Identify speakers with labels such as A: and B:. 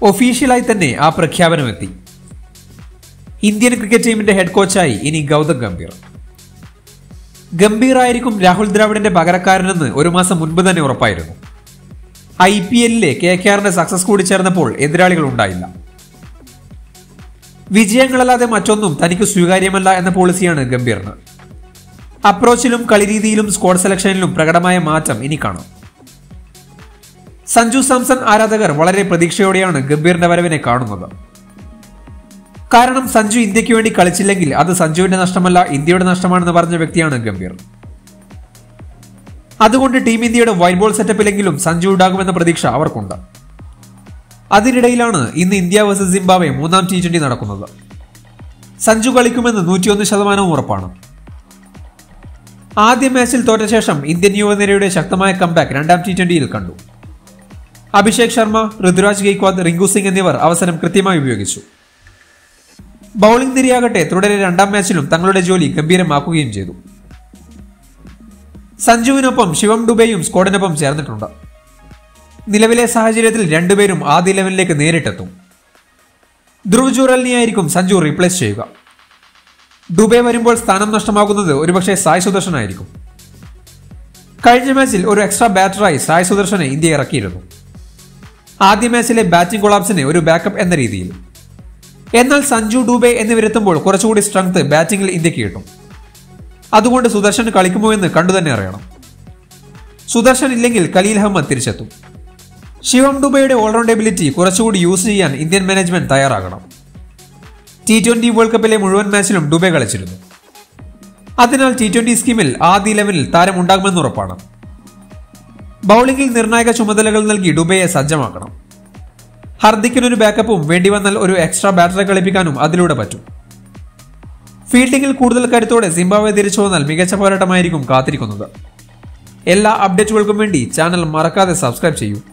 A: ഒഫീഷ്യലായി തന്നെ ആ പ്രഖ്യാപനമെത്തി ഇന്ത്യൻ ക്രിക്കറ്റ് ടീമിന്റെ ഹെഡ് കോച്ചായി ഇനി ഗൗതം ഗംഭീർ ഗംഭീർ ആയിരിക്കും രാഹുൽ ദ്രാവിഡിന്റെ പകരക്കാരനെന്ന് ഒരു മാസം മുൻപ് തന്നെ ഉറപ്പായിരുന്നു ഐ പി എല്ലിലെ കെ കെ ആറിന്റെ സക്സസ് കൂടി ചേർന്നപ്പോൾ എതിരാളികൾ ഉണ്ടായില്ല വിജയങ്ങളല്ലാതെ മറ്റൊന്നും തനിക്ക് സ്വീകാര്യമല്ല എന്ന പോളിസിയാണ് ഗംഭീറിന് അപ്രോച്ചിലും കളിരീതിയിലും സ്ക്വാഡ് സെലക്ഷനിലും പ്രകടമായ മാറ്റം ഇനി കാണാം സഞ്ജു സാംസൺ ആരാധകർ വളരെ പ്രതീക്ഷയോടെയാണ് ഗംഭീറിന്റെ വരവിനെ കാണുന്നത് കാരണം സഞ്ജു ഇന്ത്യക്ക് വേണ്ടി കളിച്ചില്ലെങ്കിൽ അത് സഞ്ജുവിന്റെ നഷ്ടമല്ല ഇന്ത്യയുടെ നഷ്ടമാണെന്ന് പറഞ്ഞ വ്യക്തിയാണ് ഗംഭീർ അതുകൊണ്ട് ടീം ഇന്ത്യയുടെ വൈറ്റ് ബോൾ സെറ്റപ്പിലെങ്കിലും സഞ്ജു ഉണ്ടാകുമെന്ന പ്രതീക്ഷ അവർക്കുണ്ട് അതിനിടയിലാണ് ഇന്ന് ഇന്ത്യ വേഴ്സസ് സിംബാബ്വെ മൂന്നാം ടി ട്വന്റി നടക്കുന്നത് സഞ്ജു കളിക്കുമെന്ന് നൂറ്റിയൊന്ന് ശതമാനവും ഉറപ്പാണ് ആദ്യ മാച്ചിൽ തോറ്റ ശേഷം ഇന്ത്യൻ യുവനിരയുടെ ശക്തമായ കംബാക്ക് രണ്ടാം ടി ട്വന്റിയിൽ കണ്ടു അഭിഷേക് ശർമ്മ ഋതുരാജ് ഗെയ്ക്വാദ് റിങ്കു സിംഗ് എന്നിവർ അവസരം കൃത്യമായി ഉപയോഗിച്ചു ബൌളിംഗ് നിരയാകട്ടെ തുടരെ രണ്ടാം മാച്ചിലും തങ്ങളുടെ ജോലി ഗംഭീരമാക്കുകയും ചെയ്തു സഞ്ജുവിനൊപ്പം ശിവം ഡുബെയും സ്ക്വാഡിനൊപ്പം ചേർന്നിട്ടുണ്ട് നിലവിലെ സാഹചര്യത്തിൽ രണ്ടുപേരും ആദ്യ ലെവലിലേക്ക് നേരിട്ടെത്തും ധ്രുവ് ജുറലിനെയായിരിക്കും സഞ്ജു റീപ്ലേസ് ചെയ്യുക ഡുബെ വരുമ്പോൾ സ്ഥാനം നഷ്ടമാകുന്നത് ഒരുപക്ഷെ സായ് സുദർശനായിരിക്കും കഴിഞ്ഞ മാച്ചിൽ ഒരു എക്സ്ട്രാ ബാറ്ററായി സായ് സുദർശനെ ഇന്ത്യ ഇറക്കിയിരുന്നു ആദ്യ മാച്ചിലെ ബാറ്റിംഗ് കൊളാപ്സിന് ഒരു ബാക്കപ്പ് എന്ന രീതിയിൽ എന്നാൽ സഞ്ജു ഡൂബെ എന്നിവരെത്തുമ്പോൾ കുറച്ചുകൂടി സ്ട്രെങ്ത് ബാറ്റിംഗിൽ ഇന്ത്യക്ക് കിട്ടും അതുകൊണ്ട് സുദർശൻ കളിക്കുമോ എന്ന് കണ്ടു തന്നെ അറിയണം സുദർശൻ ഇല്ലെങ്കിൽ കലീൽ അഹമ്മദ് തിരിച്ചെത്തും ശിവം ഡുബയുടെ ഓൾറൗണ്ട് എബിലിറ്റി കുറച്ചുകൂടി യൂസ് ചെയ്യാൻ ഇന്ത്യൻ മാനേജ്മെന്റ് തയ്യാറാകണം ടി ട്വന്റി വേൾഡ് കപ്പിലെ മുഴുവൻ മാച്ചിലും ഡുബെ കളിച്ചിരുന്നു അതിനാൽ ടി ട്വന്റി സ്കീമിൽ ആദ്യ ലെവലിൽ താരം ഉണ്ടാകുമെന്ന് ഉറപ്പാണ് ബൌളിംഗിൽ നിർണായക ചുമതലകൾ നൽകി ഡുബയെ സജ്ജമാക്കണം ഹർദിക്കിനൊരു ബാക്കപ്പും വേണ്ടി വന്നാൽ ഒരു എക്സ്ട്രാ ബാറ്ററെ കളിപ്പിക്കാനും അതിലൂടെ പറ്റും ഫീൽഡിംഗിൽ കൂടുതൽ കരുത്തോടെ സിംബാബ്വെ തിരിച്ചു വന്നാൽ മികച്ച പോരാട്ടമായിരിക്കും കാത്തിരിക്കുന്നത് എല്ലാ അപ്ഡേറ്റുകൾക്കും വേണ്ടി ചാനൽ മറക്കാതെ സബ്സ്ക്രൈബ് ചെയ്യൂ